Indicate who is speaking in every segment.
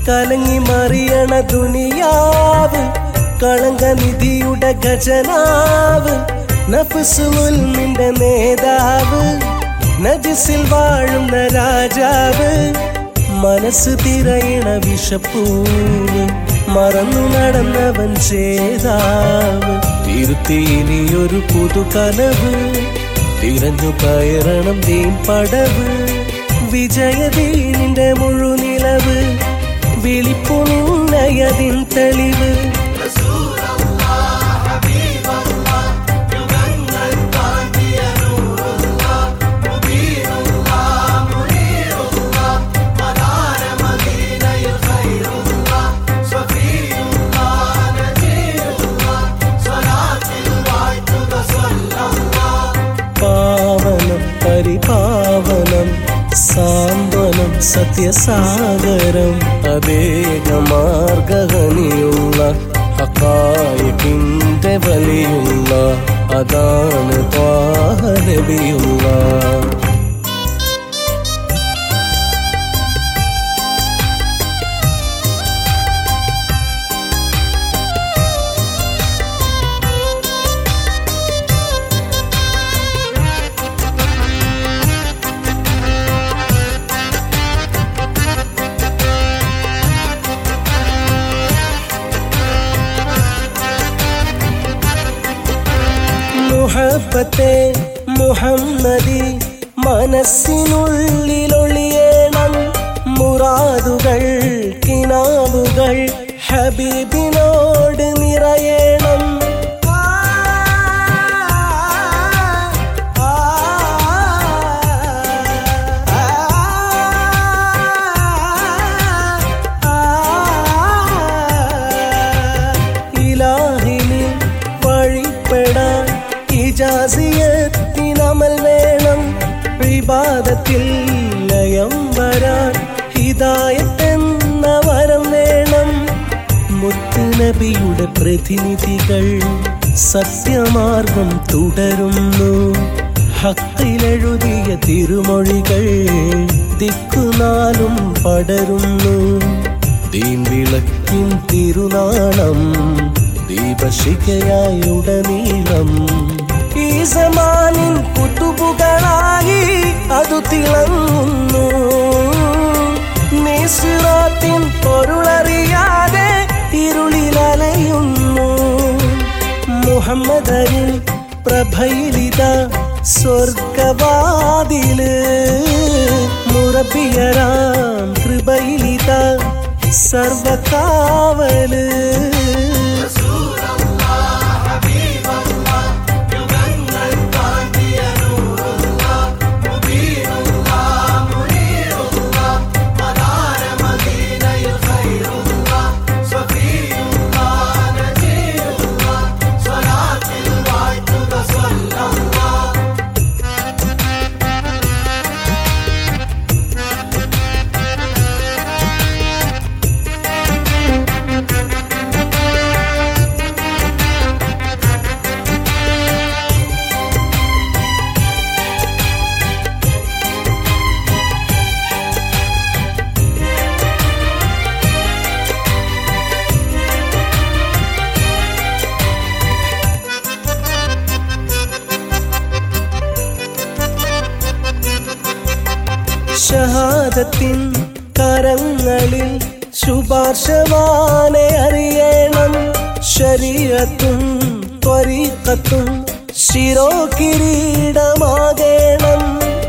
Speaker 1: കലങ്ങി മറിയണ ദുനിയാവ് കളങ്കനിധിയുടെ ഖജനാവ് നഫ്സുൽമിന്റെ നേതാവ് നജിസിൽ വാഴുന്ന രാജാവ് മനസ്സ് തിരയണ വിഷപ്പൂവ് മറന്നു നടന്നവൻ ചേതാവ് തിരുത്തി ഇനിയൊരു പുതുകനവ് തിരഞ്ഞു കയറണം നീൻ പടവ് വിജയദീനിന്റെ മുഴുനിലവ് വിളിപ്പു നിന്നയതിൻ തെളിവ് പാവനം പരിപാവനം സാന്ത്വനം സത്യസാഗരം അവേഗമാർഗനിയുള്ള ഹക്കായിക്കിന്റെ വലിയുള്ള അതാണ് ത്വാഹനബിയുള്ള മുഹബത്തെ മുഹമ്മദി മനസ്സിനുള്ളിലൊളിയേണം മുറാദുകൾ കിനാവുകൾ ഹബീബിനോട് നിറയേണം ഇലാഹിനി വഴിപ്പെടാൻ ഇജാസിയത്തിനമൽ വേണം വിവാദത്തിൽ ലയം വരാൻ ഹിദായത്തെന്ന വരം വേണം മുത്തുനബിയുടെ പ്രതിനിധികൾ സത്യമാർഗം തുടരുന്നു ഹത്തിലെഴുതിയ തിരുമൊഴികൾ ദിക്കുനാലും പടരുന്നു ദീൻ വിളക്കിൻ തിരുനാളം ദീപശിഖയായി ഉടനീളം ഈ സമാനിൻ കുത്തുബുകളായി അതു തിളങ്ങുന്നു നിസ്റാത്തിൻ പൊരുളറിയാതെ ഇരുളിലലയുന്നു മുഹമ്മദരിൽ പ്രഭയിലിത സ്വർഗവാതില് മുറബിയരാം കൃപയിലിത സർവകാവല് ഷഹാദത്തിൻ കരങ്ങളിൽ ശുപാർശവാനെ അറിയണം ശരീരത്തും ത്വരീക്കത്തും ശിരോ കിരീടമാകേണം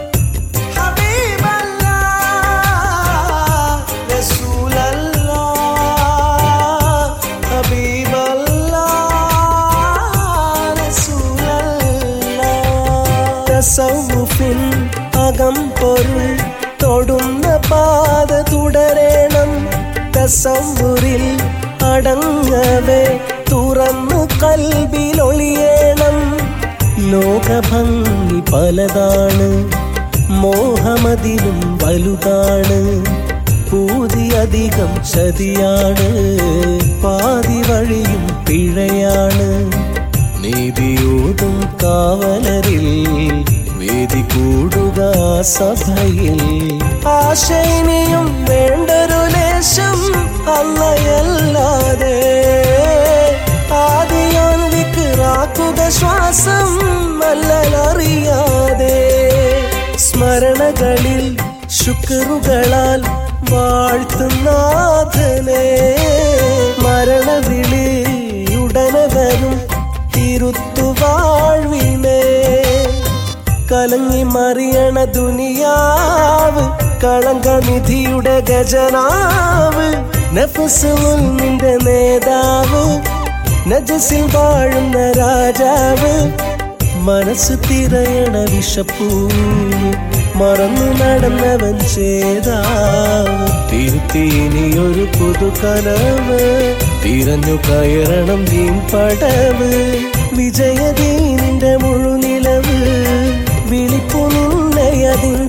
Speaker 1: തസവുഫിൻ അകം പൊരുൾ തൊടുന്ന പാത തുടരണം തസവുറിൽ അടങ്ങവേ തുറന്നു കൽബിലൊളിയേണം ലോകഭംഗി പലതാണ് മോഹമതിലും വലുതാണ് പൂതിയധികം ചതിയാണ് പാതി വഴിയും പിഴയാണ് നീതിയോടും കാവലരിൽ വേദി കൂടുക സഭയിൽ ആശയിനിയും വേണ്ടൊരു ലേശം അല്ലയല്ലാതെ ആദിയാൻ വിക്രാക്കുക ശ്വാസം അല്ലലറിയാതെ സ്മരണകളിൽ ശുക്രുകളാൽ വാഴ്ത്തുനാഥനെ മരണവിളി ഉടനെ വരും തിരുത്തുവാഴ്വിനെ കലങ്ങി മറിയണ ദുനിയാവ് കളങ്കനിധിയുടെ ഗജനാവ് നഫസുൽ നിന്റെ നേതാവ് നജസിൽ വാഴുന്ന രാജാവ് മനസ്സ് തിരയണ വിഷപ്പൂവ് മറന്നു നടന്നവൻ ചേതാവ് തിരുത്തിനിയൊരു പുതുകനവ് തിരഞ്ഞു കയറണം നീൻ പടവ് വിജയദീനിന്റെ മുഴുനിലവ് വിളിപ്പു നിന്നയതിൻ